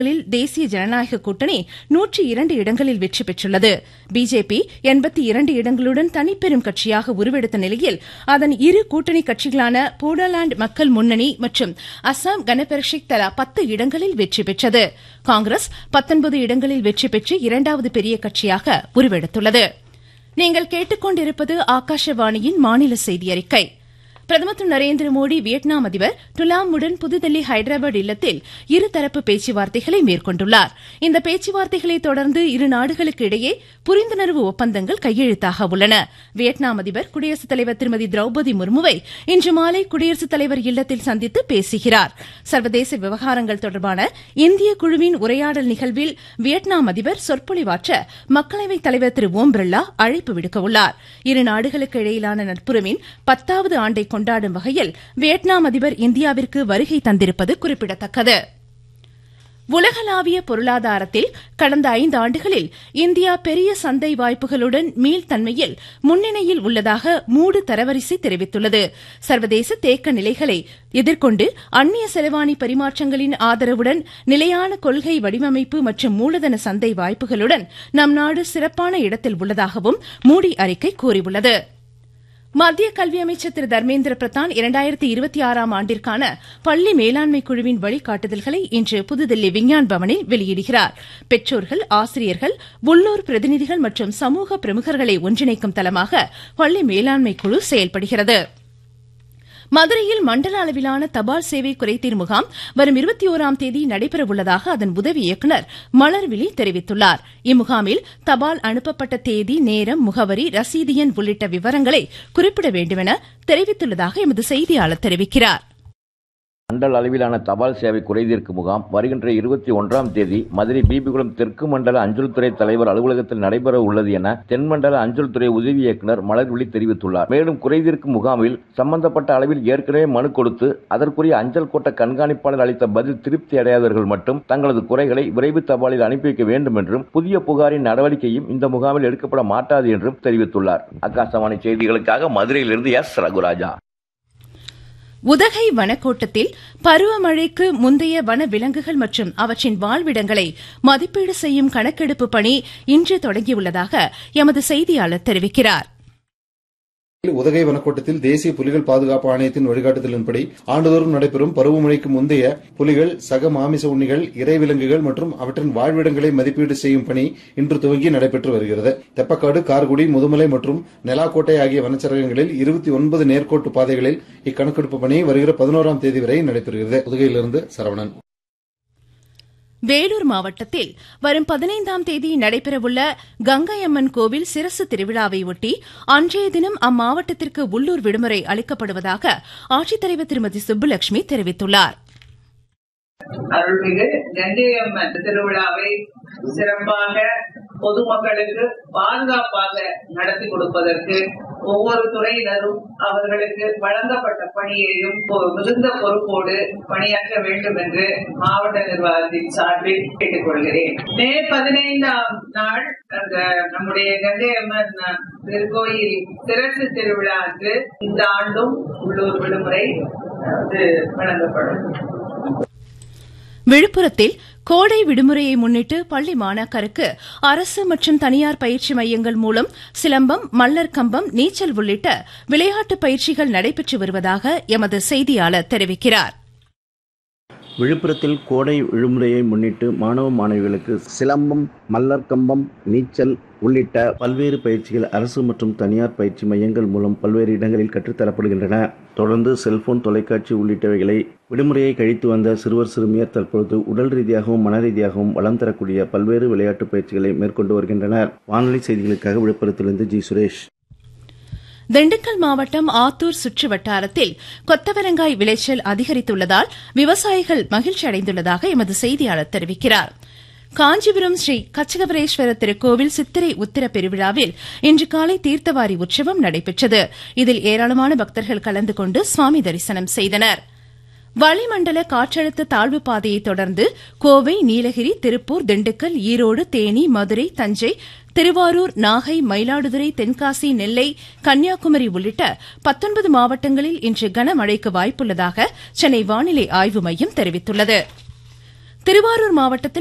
இடங்களில் தேசிய ஜனநாயக கூட்டணி நூற்றி இரண்டு இடங்களில் வெற்றி பெற்றுள்ளது பிஜேபி எண்பத்தி இரண்டு இடங்களுடன் தனிப்பெரும் கட்சியாக உருவெடுத்த நிலையில் அதன் இரு கூட்டணி கட்சிகளான போடோலாந்து மக்கள் முன்னணி மற்றும் அசாம் கனபரிஷத் தலா பத்து இடங்களில் வெற்றி பெற்றது காங்கிரஸ் பத்தொன்பது இடங்களில் வெற்றி பெற்று இரண்டாவது பெரிய கட்சியாக உருவெடுத்துள்ளது நீங்கள் கேட்டுக்கொண்டிருப்பது ஆகாஷவாணியின் மாநில செய்தி அறிக்கை பிரதமர் திரு நரேந்திர மோடி வியட்நாம் அதிபர் டுலாமுடன் புதுதில்லி ஹைதராபாத் இல்லத்தில் இருதரப்பு பேச்சுவார்த்தைகளை மேற்கொண்டுள்ளார் இந்த பேச்சுவார்த்தைகளை தொடர்ந்து இரு நாடுகளுக்கு இடையே புரிந்துணர்வு ஒப்பந்தங்கள் கையெழுத்தாக உள்ளன வியட்நாம் அதிபர் குடியரசுத் தலைவர் திருமதி திரௌபதி முர்முவை இன்று மாலை குடியரசுத் தலைவர் இல்லத்தில் சந்தித்து பேசுகிறார் சர்வதேச விவகாரங்கள் தொடர்பான இந்திய குழுவின் உரையாடல் நிகழ்வில் வியட்நாம் அதிபர் சொற்பொழிவாற்ற மக்களவைத் தலைவர் திரு ஓம் பிர்லா அழைப்பு விடுக்கவுள்ளார் இரு நாடுகளுக்கு இடையிலான நட்புறவின் பத்தாவது ஆண்டை கொண்டாடும் வகையில் வியட்நாம் அதிபர் இந்தியாவிற்கு வருகை தந்திருப்பது குறிப்பிடத்தக்கது உலகளாவிய பொருளாதாரத்தில் கடந்த ஐந்து ஆண்டுகளில் இந்தியா பெரிய சந்தை வாய்ப்புகளுடன் மீள்தன்மையில் முன்னணியில் உள்ளதாக மூடு தரவரிசை தெரிவித்துள்ளது சர்வதேச தேக்க நிலைகளை எதிர்கொண்டு அந்நிய செலவாணி பரிமாற்றங்களின் ஆதரவுடன் நிலையான கொள்கை வடிவமைப்பு மற்றும் மூலதன சந்தை வாய்ப்புகளுடன் நம் நாடு சிறப்பான இடத்தில் உள்ளதாகவும் மூடி அறிக்கை கூறியுள்ளது மத்திய கல்வி அமைச்சர் திரு தர்மேந்திர பிரதான் இரண்டாயிரத்தி இருபத்தி ஆறாம் ஆண்டிற்கான பள்ளி மேலாண்மை குழுவின் வழிகாட்டுதல்களை இன்று புதுதில்லி விஞ்ஞான் பவனில் வெளியிடுகிறார் பெற்றோர்கள் ஆசிரியர்கள் உள்ளூர் பிரதிநிதிகள் மற்றும் சமூக பிரமுகர்களை ஒன்றிணைக்கும் தளமாக பள்ளி மேலாண்மை குழு செயல்படுகிறது மதுரையில் மண்டல அளவிலான தபால் சேவை குறைதீர் முகாம் வரும் இருபத்தி ஓராம் தேதி நடைபெறவுள்ளதாக அதன் உதவி இயக்குநர் மலர்விழி தெரிவித்துள்ளார் இம்முகாமில் தபால் அனுப்பப்பட்ட தேதி நேரம் முகவரி ரசீது எண் உள்ளிட்ட விவரங்களை குறிப்பிட வேண்டுமென தெரிவித்துள்ளதாக எமது செய்தியாளர் தெரிவிக்கிறார் மண்டல அளவிலான தபால் சேவை குறைதீர்க்கும் முகாம் வருகின்ற இருபத்தி ஒன்றாம் தேதி மதுரை பிபிகுளம் தெற்கு மண்டல அஞ்சல் துறை தலைவர் அலுவலகத்தில் நடைபெற உள்ளது என தென்மண்டல அஞ்சல் துறை உதவி இயக்குநர் மலர்விழி தெரிவித்துள்ளார் மேலும் குறைதீர்க்கும் முகாமில் சம்பந்தப்பட்ட அளவில் ஏற்கனவே மனு கொடுத்து அதற்குரிய அஞ்சல் கோட்ட கண்காணிப்பாளர் அளித்த பதில் திருப்தி அடையாதவர்கள் மட்டும் தங்களது குறைகளை விரைவு தபாலில் அனுப்பி வைக்க வேண்டும் என்றும் புதிய புகாரின் நடவடிக்கையும் இந்த முகாமில் எடுக்கப்பட மாட்டாது என்றும் தெரிவித்துள்ளார் ஆகாசவாணி செய்திகளுக்காக மதுரையிலிருந்து எஸ் ரகுராஜா உதகை வனக்கோட்டத்தில் பருவமழைக்கு முந்தைய வன விலங்குகள் மற்றும் அவற்றின் வாழ்விடங்களை மதிப்பீடு செய்யும் கணக்கெடுப்பு பணி இன்று தொடங்கியுள்ளதாக எமது செய்தியாளர் தெரிவிக்கிறார் உதகை வனக்கோட்டத்தில் தேசிய புலிகள் பாதுகாப்பு ஆணையத்தின் வழிகாட்டுதலின்படி ஆண்டுதோறும் நடைபெறும் பருவமழைக்கு முந்தைய புலிகள் சக மாமிச உண்ணிகள் இறை விலங்குகள் மற்றும் அவற்றின் வாழ்விடங்களை மதிப்பீடு செய்யும் பணி இன்று துவங்கி நடைபெற்று வருகிறது தெப்பக்காடு கார்குடி முதுமலை மற்றும் நெலாக்கோட்டை ஆகிய வனச்சரகங்களில் இருபத்தி ஒன்பது நேர்கோட்டு பாதைகளில் இக்கணக்கெடுப்பு பணி வருகிற பதினோராம் தேதி வரை நடைபெறுகிறது உதகையிலிருந்து சரவணன் வேலூர் மாவட்டத்தில் வரும் பதினைந்தாம் தேதி நடைபெறவுள்ள கங்கையம்மன் கோவில் சிரசு திருவிழாவை ஒட்டி அன்றைய தினம் அம்மாவட்டத்திற்கு உள்ளூர் விடுமுறை அளிக்கப்படுவதாக ஆட்சித்தலைவர் திருமதி சுப்புலட்சுமி தெரிவித்துள்ளார் அருள்மிகு கங்கையம்மன் திருவிழாவை சிறப்பாக பொதுமக்களுக்கு பாதுகாப்பாக நடத்தி கொடுப்பதற்கு ஒவ்வொரு துறையினரும் அவர்களுக்கு வழங்கப்பட்ட பணியையும் மிகுந்த பொறுப்போடு பணியாற்ற வேண்டும் என்று மாவட்ட நிர்வாகத்தின் சார்பில் கேட்டுக்கொள்கிறேன் மே பதினைந்தாம் நாள் அந்த நம்முடைய கங்கையம்மன் திருக்கோயில் சிறப்பு திருவிழா அன்று இந்த ஆண்டும் உள்ளூர் விடுமுறை வழங்கப்படும் விழுப்புரத்தில் கோடை விடுமுறையை முன்னிட்டு பள்ளி மாணாக்கருக்கு அரசு மற்றும் தனியார் பயிற்சி மையங்கள் மூலம் சிலம்பம் மல்லர் கம்பம் நீச்சல் உள்ளிட்ட விளையாட்டு பயிற்சிகள் நடைபெற்று வருவதாக எமது செய்தியாளர் தெரிவிக்கிறார் விழுப்புரத்தில் கோடை விடுமுறையை முன்னிட்டு மாணவ மாணவிகளுக்கு சிலம்பம் மல்லர் கம்பம் நீச்சல் உள்ளிட்ட பல்வேறு பயிற்சிகள் அரசு மற்றும் தனியார் பயிற்சி மையங்கள் மூலம் பல்வேறு இடங்களில் கற்றுத்தரப்படுகின்றன தொடர்ந்து செல்போன் தொலைக்காட்சி உள்ளிட்டவைகளை விடுமுறையை கழித்து வந்த சிறுவர் சிறுமியர் தற்பொழுது உடல் ரீதியாகவும் மன ரீதியாகவும் வளம் தரக்கூடிய பல்வேறு விளையாட்டு பயிற்சிகளை மேற்கொண்டு வருகின்றனர் வானொலி செய்திகளுக்காக விழுப்புரத்திலிருந்து ஜி சுரேஷ் திண்டுக்கல் மாவட்டம் ஆத்தூர் சுற்று வட்டாரத்தில் கொத்தவரங்காய் விளைச்சல் அதிகரித்துள்ளதால் விவசாயிகள் மகிழ்ச்சி அடைந்துள்ளதாக எமது செய்தியாளர் தெரிவிக்கிறார் காஞ்சிபுரம் ஸ்ரீ கச்சகபரேஸ்வரர் திருக்கோவில் சித்திரை உத்திர பெருவிழாவில் இன்று காலை தீர்த்தவாரி உற்சவம் நடைபெற்றது இதில் ஏராளமான பக்தர்கள் கலந்து கொண்டு சுவாமி தரிசனம் செய்தனர் வளிமண்டல காற்றழுத்த தாழ்வு பாதையை தொடர்ந்து கோவை நீலகிரி திருப்பூர் திண்டுக்கல் ஈரோடு தேனி மதுரை தஞ்சை திருவாரூர் நாகை மயிலாடுதுறை தென்காசி நெல்லை கன்னியாகுமரி உள்ளிட்ட பத்தொன்பது மாவட்டங்களில் இன்று கனமழைக்கு வாய்ப்புள்ளதாக சென்னை வானிலை ஆய்வு மையம் தெரிவித்துள்ளது திருவாரூர் மாவட்டத்தில்